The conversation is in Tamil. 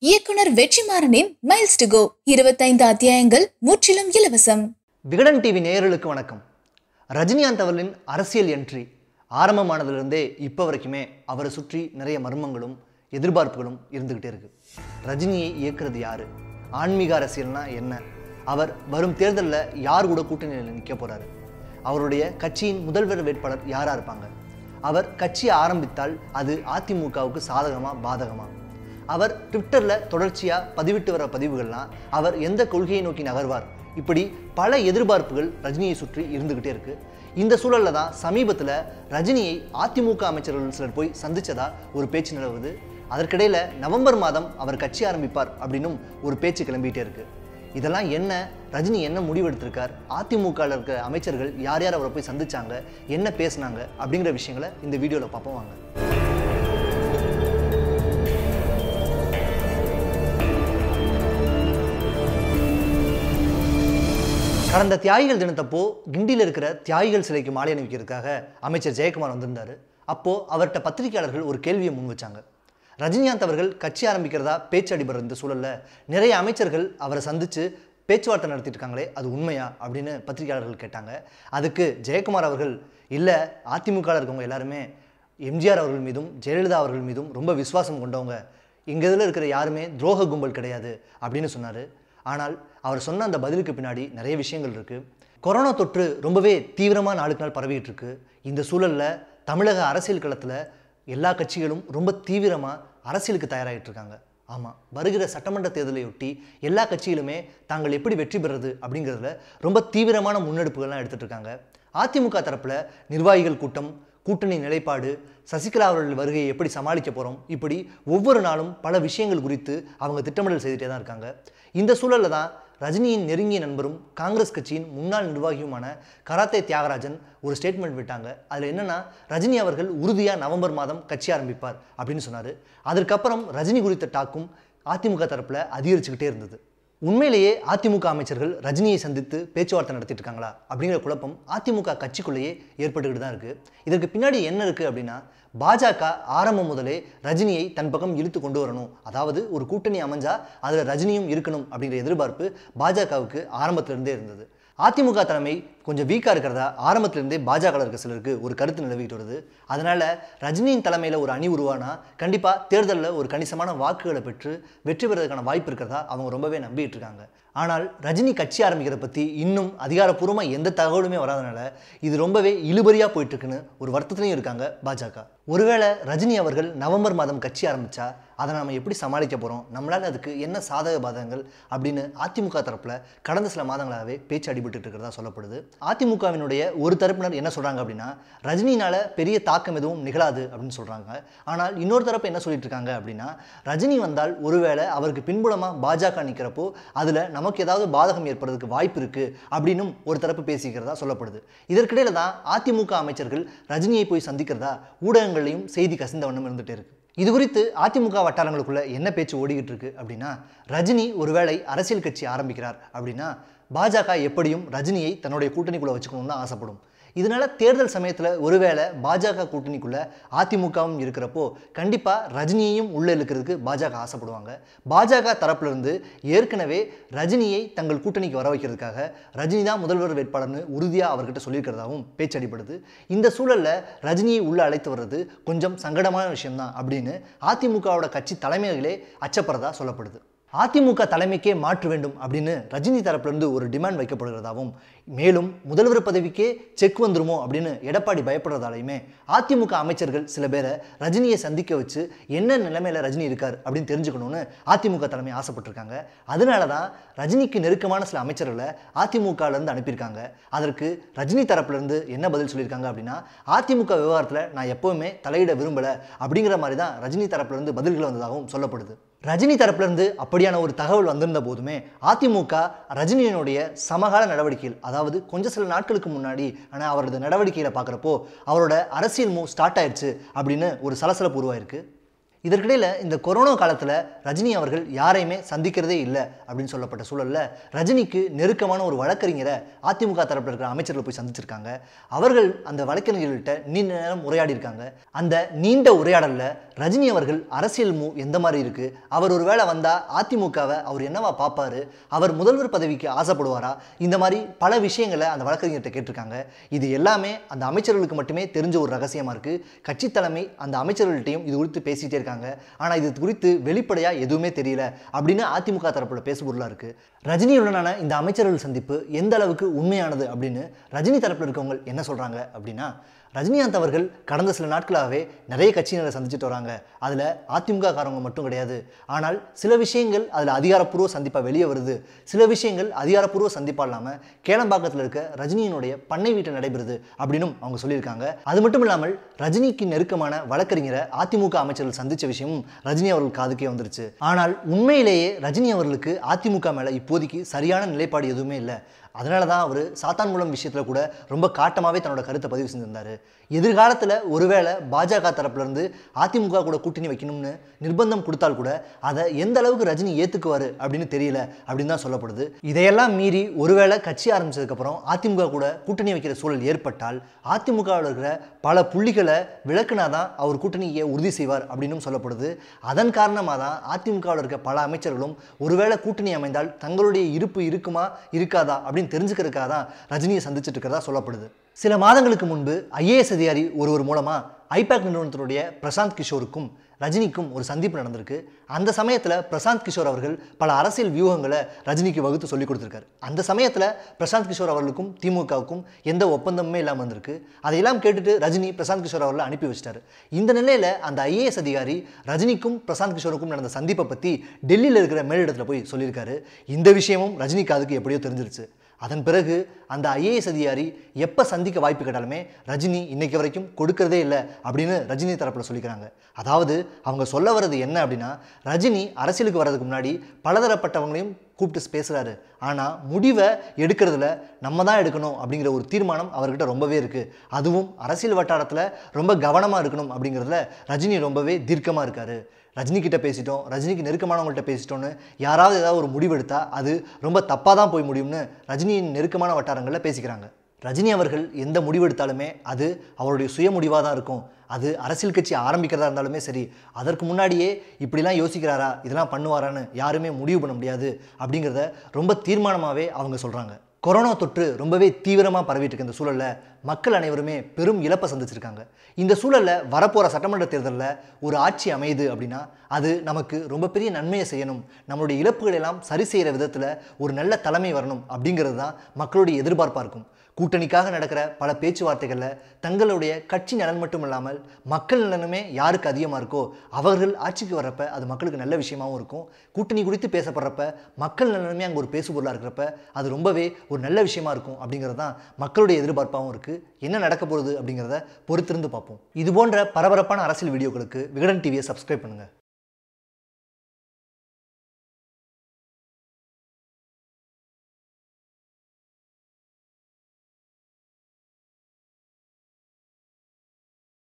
இயக்குனர் வெற்றிமாறனின் மைல்ஸ் டு கோ இருபத்தைந்து அத்தியாயங்கள் முற்றிலும் இலவசம் விகடன் டிவி நேயர்களுக்கு வணக்கம் ரஜினிகாந்த் அவர்களின் அரசியல் என்ட்ரி ஆரம்பமானதிலிருந்தே இப்போ வரைக்குமே அவரை சுற்றி நிறைய மர்மங்களும் எதிர்பார்ப்புகளும் இருந்துக்கிட்டே இருக்கு ரஜினியை இயக்குறது யாரு ஆன்மீக அரசியல்னா என்ன அவர் வரும் தேர்தலில் யார் கூட கூட்டணியில் நிற்க போறாரு அவருடைய கட்சியின் முதல்வர் வேட்பாளர் யாரா இருப்பாங்க அவர் கட்சியை ஆரம்பித்தால் அது அதிமுகவுக்கு சாதகமா பாதகமா அவர் ட்விட்டரில் தொடர்ச்சியாக பதிவிட்டு வர பதிவுகள்லாம் அவர் எந்த கொள்கையை நோக்கி நகர்வார் இப்படி பல எதிர்பார்ப்புகள் ரஜினியை சுற்றி இருந்துக்கிட்டே இருக்கு இந்த சூழலில் தான் சமீபத்தில் ரஜினியை அதிமுக அமைச்சர்கள் சிலர் போய் சந்திச்சதா ஒரு பேச்சு நிலவுது அதற்கிடையில் நவம்பர் மாதம் அவர் கட்சி ஆரம்பிப்பார் அப்படின்னும் ஒரு பேச்சு கிளம்பிட்டே இருக்கு இதெல்லாம் என்ன ரஜினி என்ன முடிவெடுத்திருக்கார் அதிமுகவில் இருக்க அமைச்சர்கள் யார் யார் அவரை போய் சந்திச்சாங்க என்ன பேசுனாங்க அப்படிங்கிற விஷயங்களை இந்த வீடியோவில் பார்ப்போம் வாங்க கடந்த தியாகிகள் தினத்தப்போ கிண்டியில் இருக்கிற தியாகிகள் சிலைக்கு மாலை அணிவிக்கிறதுக்காக அமைச்சர் ஜெயக்குமார் வந்திருந்தார் அப்போது அவர்கிட்ட பத்திரிகையாளர்கள் ஒரு கேள்வியை முன் வச்சாங்க ரஜினிகாந்த் அவர்கள் கட்சி ஆரம்பிக்கிறதா பேச்சு அடிபடுற இந்த சூழலில் நிறைய அமைச்சர்கள் அவரை சந்தித்து பேச்சுவார்த்தை நடத்திட்டு இருக்காங்களே அது உண்மையா அப்படின்னு பத்திரிகையாளர்கள் கேட்டாங்க அதுக்கு ஜெயக்குமார் அவர்கள் இல்லை அதிமுகவில் இருக்கவங்க எல்லாருமே எம்ஜிஆர் அவர்கள் மீதும் ஜெயலலிதா அவர்கள் மீதும் ரொம்ப விசுவாசம் கொண்டவங்க எங்கள் இதில் இருக்கிற யாருமே துரோக கும்பல் கிடையாது அப்படின்னு சொன்னார் ஆனால் அவர் சொன்ன அந்த பதிலுக்கு பின்னாடி நிறைய விஷயங்கள் இருக்குது கொரோனா தொற்று ரொம்பவே தீவிரமாக நாளுக்கு நாள் பரவிட்டு இருக்கு இந்த சூழலில் தமிழக அரசியல் களத்தில் எல்லா கட்சிகளும் ரொம்ப தீவிரமாக அரசியலுக்கு தயாராகிட்டு இருக்காங்க ஆமாம் வருகிற சட்டமன்ற தேர்தலையொட்டி எல்லா கட்சிகளுமே தாங்கள் எப்படி வெற்றி பெறுறது அப்படிங்கிறதுல ரொம்ப தீவிரமான முன்னெடுப்புகள்லாம் எடுத்துட்டு இருக்காங்க அதிமுக தரப்பில் நிர்வாகிகள் கூட்டம் கூட்டணி நிலைப்பாடு சசிகலா அவர்கள் வருகையை எப்படி சமாளிக்க போகிறோம் இப்படி ஒவ்வொரு நாளும் பல விஷயங்கள் குறித்து அவங்க திட்டமிடல் செய்துட்டே தான் இருக்காங்க இந்த சூழலில் தான் ரஜினியின் நெருங்கிய நண்பரும் காங்கிரஸ் கட்சியின் முன்னாள் நிர்வாகியுமான கராத்தே தியாகராஜன் ஒரு ஸ்டேட்மெண்ட் விட்டாங்க அதில் என்னன்னா ரஜினி அவர்கள் உறுதியாக நவம்பர் மாதம் கட்சி ஆரம்பிப்பார் அப்படின்னு சொன்னார் அதற்கப்புறம் ரஜினி குறித்த டாக்கும் அதிமுக தரப்பில் அதிகரிச்சுக்கிட்டே இருந்தது உண்மையிலேயே அதிமுக அமைச்சர்கள் ரஜினியை சந்தித்து பேச்சுவார்த்தை நடத்திட்டு இருக்காங்களா அப்படிங்கிற குழப்பம் அதிமுக கட்சிக்குள்ளேயே ஏற்பட்டுக்கிட்டு தான் இருக்குது இதற்கு பின்னாடி என்ன இருக்குது அப்படின்னா பாஜக ஆரம்பம் முதலே ரஜினியை தன் பக்கம் இழுத்து கொண்டு வரணும் அதாவது ஒரு கூட்டணி அமைஞ்சா அதில் ரஜினியும் இருக்கணும் அப்படிங்கிற எதிர்பார்ப்பு பாஜகவுக்கு ஆரம்பத்திலிருந்தே இருந்தது அதிமுக தலைமை கொஞ்சம் வீக்காக இருக்கிறதா ஆரம்பத்திலிருந்தே பாஜக இருக்க சிலருக்கு ஒரு கருத்து நிலவிட்டு வருது அதனால ரஜினியின் தலைமையில் ஒரு அணி உருவானா கண்டிப்பாக தேர்தலில் ஒரு கணிசமான வாக்குகளை பெற்று வெற்றி பெறுவதற்கான வாய்ப்பு இருக்கிறதா அவங்க ரொம்பவே நம்பிட்டு இருக்காங்க ஆனால் ரஜினி கட்சி ஆரம்பிக்கிறத பற்றி இன்னும் அதிகாரப்பூர்வமாக எந்த தகவலுமே வராதனால இது ரொம்பவே இழுபறியாக போயிட்டு இருக்குன்னு ஒரு வருத்தத்துலையும் இருக்காங்க பாஜக ஒருவேளை ரஜினி அவர்கள் நவம்பர் மாதம் கட்சி ஆரம்பிச்சா அதை நம்ம எப்படி சமாளிக்க போகிறோம் நம்மளால் அதுக்கு என்ன சாதக பாதகங்கள் அப்படின்னு அதிமுக தரப்பில் கடந்த சில மாதங்களாகவே பேச்சு அடிபட்டு இருக்கிறதா சொல்லப்படுது அதிமுகவினுடைய ஒரு தரப்பினர் என்ன சொல்கிறாங்க அப்படின்னா ரஜினினால் பெரிய தாக்கம் எதுவும் நிகழாது அப்படின்னு சொல்கிறாங்க ஆனால் இன்னொரு தரப்பு என்ன சொல்லிட்டு இருக்காங்க அப்படின்னா ரஜினி வந்தால் ஒருவேளை அவருக்கு பின்புலமாக பாஜக நிற்கிறப்போ அதில் நமக்கு ஏதாவது பாதகம் ஏற்படுறதுக்கு வாய்ப்பு இருக்குது அப்படின்னும் ஒரு தரப்பு பேசிக்கிறதா சொல்லப்படுது இதற்கிடையில தான் அதிமுக அமைச்சர்கள் ரஜினியை போய் சந்திக்கிறதா ஊடகங்களையும் செய்தி கசிந்த வண்ணம் இருந்துகிட்டே இருக்கு இது குறித்து அதிமுக வட்டாரங்களுக்குள்ள என்ன பேச்சு ஓடிக்கிட்டு இருக்கு அப்படின்னா ரஜினி ஒருவேளை அரசியல் கட்சி ஆரம்பிக்கிறார் அப்படின்னா பாஜக எப்படியும் ரஜினியை தன்னுடைய கூட்டணிக்குள்ள வச்சுக்கணும்னு தான் ஆசைப்படும் இதனால தேர்தல் சமயத்தில் ஒருவேளை பாஜக கூட்டணிக்குள்ள அதிமுகவும் இருக்கிறப்போ கண்டிப்பாக ரஜினியையும் உள்ளே இழுக்கிறதுக்கு பாஜக ஆசைப்படுவாங்க பாஜக தரப்புல இருந்து ஏற்கனவே ரஜினியை தங்கள் கூட்டணிக்கு வர வைக்கிறதுக்காக ரஜினி தான் முதல்வர் வேட்பாளர்னு உறுதியாக அவர்கிட்ட சொல்லியிருக்கிறதாகவும் பேச்சடிப்படுது இந்த சூழலில் ரஜினியை உள்ளே அழைத்து வர்றது கொஞ்சம் சங்கடமான விஷயம்தான் அப்படின்னு அதிமுகவோட கட்சி தலைமைகளே அச்சப்படுறதா சொல்லப்படுது அதிமுக தலைமைக்கே மாற்ற வேண்டும் அப்படின்னு ரஜினி தரப்பிலிருந்து ஒரு டிமாண்ட் வைக்கப்படுகிறதாகவும் மேலும் முதல்வர் பதவிக்கே செக் வந்துருமோ அப்படின்னு எடப்பாடி பயப்படுறதாலையுமே அதிமுக அமைச்சர்கள் சில பேரை ரஜினியை சந்திக்க வச்சு என்ன நிலைமையில ரஜினி இருக்கார் அப்படின்னு தெரிஞ்சுக்கணும்னு அதிமுக தலைமை ஆசைப்பட்டிருக்காங்க அதனால தான் ரஜினிக்கு நெருக்கமான சில அமைச்சர்களை அதிமுகலேருந்து அனுப்பியிருக்காங்க அதற்கு ரஜினி தரப்புலேருந்து என்ன பதில் சொல்லியிருக்காங்க அப்படின்னா அதிமுக விவகாரத்தில் நான் எப்போவுமே தலையிட விரும்பலை அப்படிங்கிற மாதிரி தான் ரஜினி தரப்புலேருந்து பதில்கள் வந்ததாகவும் சொல்லப்படுது ரஜினி தரப்புலேருந்து அப்படியான ஒரு தகவல் வந்திருந்த போதுமே அதிமுக ரஜினியினுடைய சமகால நடவடிக்கைகள் அதாவது கொஞ்சம் சில நாட்களுக்கு முன்னாடி ஆனால் அவரது நடவடிக்கைகளை பார்க்குறப்போ அவரோட அரசியல் மூவ் ஸ்டார்ட் ஆயிடுச்சு அப்படின்னு ஒரு சலசலப்பு உருவாயிருக்கு இதற்கிடையில் இந்த கொரோனா காலத்தில் ரஜினி அவர்கள் யாரையுமே சந்திக்கிறதே இல்லை அப்படின்னு சொல்லப்பட்ட சூழலில் ரஜினிக்கு நெருக்கமான ஒரு வழக்கறிஞரை அதிமுக தரப்பில் இருக்கிற அமைச்சர்கள் போய் சந்திச்சிருக்காங்க அவர்கள் அந்த வழக்கறிஞர்கள்ட்ட நீண்ட நேரம் உரையாடி இருக்காங்க அந்த நீண்ட உரையாடலில் ரஜினி அவர்கள் அரசியல் மூ எந்த மாதிரி இருக்குது அவர் ஒரு வேளை வந்தால் அதிமுகவை அவர் என்னவா பார்ப்பாரு அவர் முதல்வர் பதவிக்கு ஆசைப்படுவாரா இந்த மாதிரி பல விஷயங்களை அந்த வழக்கறிஞர்கிட்ட கேட்டிருக்காங்க இது எல்லாமே அந்த அமைச்சர்களுக்கு மட்டுமே தெரிஞ்ச ஒரு ரகசியமாக இருக்குது கட்சி தலைமை அந்த அமைச்சர்கள்ட்டையும் இது குறித்து பேசிகிட்டே இருக்காங்க ஆனால் இது குறித்து வெளிப்படையாக எதுவுமே தெரியல அப்படின்னு அதிமுக தரப்பில் பேசுபொருளாக இருக்குது ரஜினியுடனான இந்த அமைச்சர்கள் சந்திப்பு எந்த அளவுக்கு உண்மையானது அப்படின்னு ரஜினி தரப்பில் இருக்கவங்க என்ன சொல்கிறாங்க அப்படின்னா ரஜினிகாந்த் அவர்கள் கடந்த சில நாட்களாகவே நிறைய கட்சியினரை சந்திச்சுட்டு வராங்க அதில் அதிமுக காரவங்க மட்டும் கிடையாது ஆனால் சில விஷயங்கள் அதில் அதிகாரப்பூர்வ சந்திப்பாக வெளியே வருது சில விஷயங்கள் அதிகாரப்பூர்வ சந்திப்பாக இல்லாமல் கேளம்பாக்கத்தில் இருக்க ரஜினியினுடைய பண்ணை வீட்டில் நடைபெறுது அப்படின்னும் அவங்க சொல்லியிருக்காங்க அது மட்டும் இல்லாமல் ரஜினிக்கு நெருக்கமான வழக்கறிஞரை அதிமுக அமைச்சர்கள் சந்தித்த விஷயமும் ரஜினி அவர்கள் காதுக்கே வந்துருச்சு ஆனால் உண்மையிலேயே ரஜினி அவர்களுக்கு அதிமுக மேலே இப்போதைக்கு சரியான நிலைப்பாடு எதுவுமே இல்லை அதனால தான் அவர் சாத்தான்குளம் விஷயத்தில் கூட ரொம்ப காட்டமாகவே தன்னோட கருத்தை பதிவு செஞ்சிருந்தார் எதிர்காலத்தில் ஒருவேளை பாஜக தரப்புலேருந்து அதிமுக கூட கூட்டணி வைக்கணும்னு நிர்பந்தம் கொடுத்தால் கூட அதை எந்த அளவுக்கு ரஜினி ஏற்றுக்குவார் அப்படின்னு தெரியல அப்படின்னு தான் சொல்லப்படுது இதையெல்லாம் மீறி ஒருவேளை கட்சி ஆரம்பிச்சதுக்கப்புறம் அதிமுக கூட கூட்டணி வைக்கிற சூழல் ஏற்பட்டால் அதிமுகவில் இருக்கிற பல புள்ளிகளை விளக்குனா தான் அவர் கூட்டணியை உறுதி செய்வார் அப்படின்னு சொல்லப்படுது அதன் காரணமாக தான் அதிமுகவில் இருக்க பல அமைச்சர்களும் ஒருவேளை கூட்டணி அமைந்தால் தங்களுடைய இருப்பு இருக்குமா இருக்காதா அப்படின்னு தெரிஞ்சுக்கிறதுக்காக தான் ரஜினியை சந்திச்சுட்டு இருக்கிறதா சொல்லப்படுது சில மாதங்களுக்கு முன்பு ஐஏஎஸ் அதிகாரி ஒருவர் மூலமாக ஐபேக் நிறுவனத்தினுடைய பிரசாந்த் கிஷோருக்கும் ரஜினிக்கும் ஒரு சந்திப்பு நடந்திருக்கு அந்த சமயத்தில் பிரசாந்த் கிஷோர் அவர்கள் பல அரசியல் வியூகங்களை ரஜினிக்கு வகுத்து சொல்லி கொடுத்துருக்காரு அந்த சமயத்தில் பிரசாந்த் கிஷோர் அவர்களுக்கும் திமுகவுக்கும் எந்த ஒப்பந்தமுமே இல்லாமல் வந்திருக்கு அதையெல்லாம் கேட்டுட்டு ரஜினி பிரசாந்த் கிஷோர் அவர்களை அனுப்பி வச்சிட்டாரு இந்த நிலையில் அந்த ஐஏஎஸ் அதிகாரி ரஜினிக்கும் பிரசாந்த் கிஷோருக்கும் நடந்த சந்திப்பை பற்றி டெல்லியில் இருக்கிற மேலிடத்தில் போய் சொல்லியிருக்காரு இந்த விஷயமும் ரஜினிக்கு அதுக்கு எப்படியோ தெரிஞ்சிருச்சு அதன் பிறகு அந்த ஐஏஎஸ் அதிகாரி எப்போ சந்திக்க வாய்ப்பு கேட்டாலுமே ரஜினி இன்னைக்கு வரைக்கும் கொடுக்கறதே இல்லை அப்படின்னு ரஜினி தரப்பில் சொல்லிக்கிறாங்க அதாவது அவங்க சொல்ல வர்றது என்ன அப்படின்னா ரஜினி அரசியலுக்கு வர்றதுக்கு முன்னாடி பலதரப்பட்டவங்களையும் கூப்பிட்டு பேசுகிறாரு ஆனால் முடிவை எடுக்கிறதுல நம்ம தான் எடுக்கணும் அப்படிங்கிற ஒரு தீர்மானம் அவர்கிட்ட ரொம்பவே இருக்குது அதுவும் அரசியல் வட்டாரத்தில் ரொம்ப கவனமாக இருக்கணும் அப்படிங்கிறதுல ரஜினி ரொம்பவே தீர்க்கமாக இருக்கார் ரஜினி கிட்ட பேசிட்டோம் ரஜினிக்கு நெருக்கமானவங்கள்ட்ட பேசிட்டோன்னு யாராவது ஏதாவது ஒரு முடிவெடுத்தா அது ரொம்ப தப்பாக தான் போய் முடியும்னு ரஜினியின் நெருக்கமான வட்டாரங்களில் பேசிக்கிறாங்க ரஜினி அவர்கள் எந்த முடிவெடுத்தாலுமே அது அவருடைய சுய முடிவாக தான் இருக்கும் அது அரசியல் கட்சி ஆரம்பிக்கிறதா இருந்தாலுமே சரி அதற்கு முன்னாடியே இப்படிலாம் யோசிக்கிறாரா இதெல்லாம் பண்ணுவாரான்னு யாருமே முடிவு பண்ண முடியாது அப்படிங்கிறத ரொம்ப தீர்மானமாகவே அவங்க சொல்கிறாங்க கொரோனா தொற்று ரொம்பவே தீவிரமாக பரவிட்டு இருக்க இந்த சூழலில் மக்கள் அனைவருமே பெரும் இழப்பை சந்திச்சிருக்காங்க இந்த சூழலில் வரப்போகிற சட்டமன்ற தேர்தலில் ஒரு ஆட்சி அமையுது அப்படின்னா அது நமக்கு ரொம்ப பெரிய நன்மையை செய்யணும் நம்மளுடைய இழப்புகளை எல்லாம் சரி செய்கிற விதத்தில் ஒரு நல்ல தலைமை வரணும் அப்படிங்கிறது தான் மக்களுடைய எதிர்பார்ப்பாக இருக்கும் கூட்டணிக்காக நடக்கிற பல பேச்சுவார்த்தைகளில் தங்களுடைய கட்சி நலன் மட்டும் இல்லாமல் மக்கள் நலனுமே யாருக்கு அதிகமாக இருக்கோ அவர்கள் ஆட்சிக்கு வர்றப்ப அது மக்களுக்கு நல்ல விஷயமாவும் இருக்கும் கூட்டணி குறித்து பேசப்படுறப்ப மக்கள் நலனுமே அங்கே ஒரு பேசுபொருளாக இருக்கிறப்ப அது ரொம்பவே ஒரு நல்ல விஷயமா இருக்கும் அப்படிங்கிறது தான் மக்களுடைய எதிர்பார்ப்பாகவும் இருக்குது என்ன நடக்க போகுது அப்படிங்கிறத பொறுத்திருந்து பார்ப்போம் இது போன்ற பரபரப்பான அரசியல் வீடியோக்களுக்கு விகடன் டிவியை சப்ஸ்கிரைப் பண்ணுங்கள்